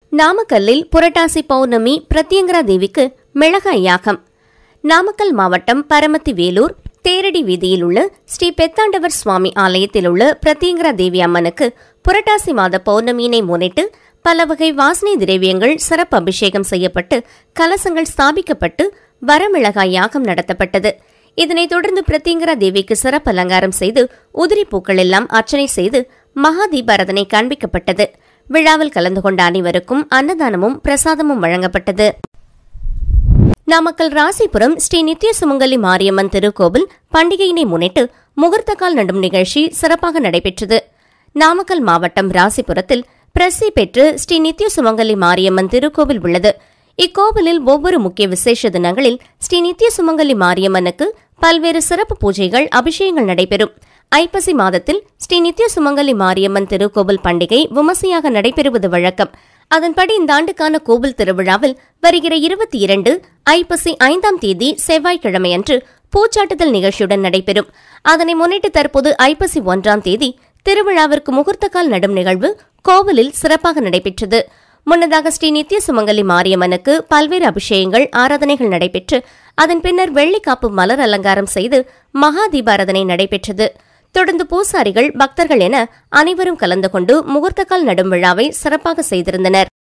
நாமக்கல்லில் புரட்டாசி பௌர்ணமி பிரத்யங்கரா தேவிக்கு மிளகாய் யாகம் நாமக்கல் மாவட்டம் பரமத்தி வேலூர் தேரடி வீதியில் உள்ள ஸ்ரீ பெத்தாண்டவர் சுவாமி ஆலயத்தில் உள்ள பிரத்யங்கரா தேவி அம்மனுக்கு புரட்டாசி மாத பௌர்ணமியினை முன்னிட்டு பல வகை வாசனை திரவியங்கள் சிறப்பு அபிஷேகம் செய்யப்பட்டு கலசங்கள் ஸ்தாபிக்கப்பட்டு வரமிளகாய் யாகம் நடத்தப்பட்டது இதனைத் தொடர்ந்து பிரத்யங்கரா தேவிக்கு சிறப்பு அலங்காரம் செய்து உதிரி பூக்கள் எல்லாம் அர்ச்சனை செய்து மகா தீபாரதனை காண்பிக்கப்பட்டது விழாவில் கலந்து கொண்ட அனைவருக்கும் அன்னதானமும் பிரசாதமும் வழங்கப்பட்டது நாமக்கல் ராசிபுரம் ஸ்ரீ நித்ய சுமங்கலி மாரியம்மன் திருக்கோவில் பண்டிகையினை முன்னிட்டு முகூர்த்தக்கால் நடும் நிகழ்ச்சி சிறப்பாக நடைபெற்றது நாமக்கல் மாவட்டம் ராசிபுரத்தில் பிரசி பெற்று ஸ்ரீ நித்ய சுமங்கலி மாரியம்மன் திருக்கோவில் உள்ளது இக்கோவிலில் ஒவ்வொரு முக்கிய விசேஷ தினங்களில் ஸ்ரீ நித்ய சுமங்கலி மாரியம்மனுக்கு பல்வேறு சிறப்பு பூஜைகள் அபிஷேகங்கள் நடைபெறும் ஐப்பசி மாதத்தில் ஸ்ரீ நித்ய சுமங்கலி மாரியம்மன் திருக்கோவில் பண்டிகை விமர்சையாக நடைபெறுவது வழக்கம் அதன்படி இந்த ஆண்டுக்கான கோவில் திருவிழாவில் வருகிற இருபத்தி இரண்டு ஐப்பசி ஐந்தாம் தேதி செவ்வாய்க்கிழமையன்று பூச்சாட்டுதல் நிகழ்ச்சியுடன் நடைபெறும் அதனை முன்னிட்டு தற்போது ஐப்பசி ஒன்றாம் தேதி திருவிழாவிற்கு முகூர்த்தக்கால் நடும் நிகழ்வு கோவிலில் சிறப்பாக நடைபெற்றது முன்னதாக ஸ்ரீ நித்ய சுமங்கலி மாரியம்மனுக்கு பல்வேறு அபிஷேகங்கள் ஆராதனைகள் நடைபெற்று அதன் பின்னர் வெள்ளிக்காப்பு மலர் அலங்காரம் செய்து மகா தீபாராதனை நடைபெற்றது தொடர்ந்து பூசாரிகள் பக்தர்கள் என அனைவரும் கலந்து கொண்டு முகூர்த்தக்கால் நடும் விழாவை சிறப்பாக செய்திருந்தனர்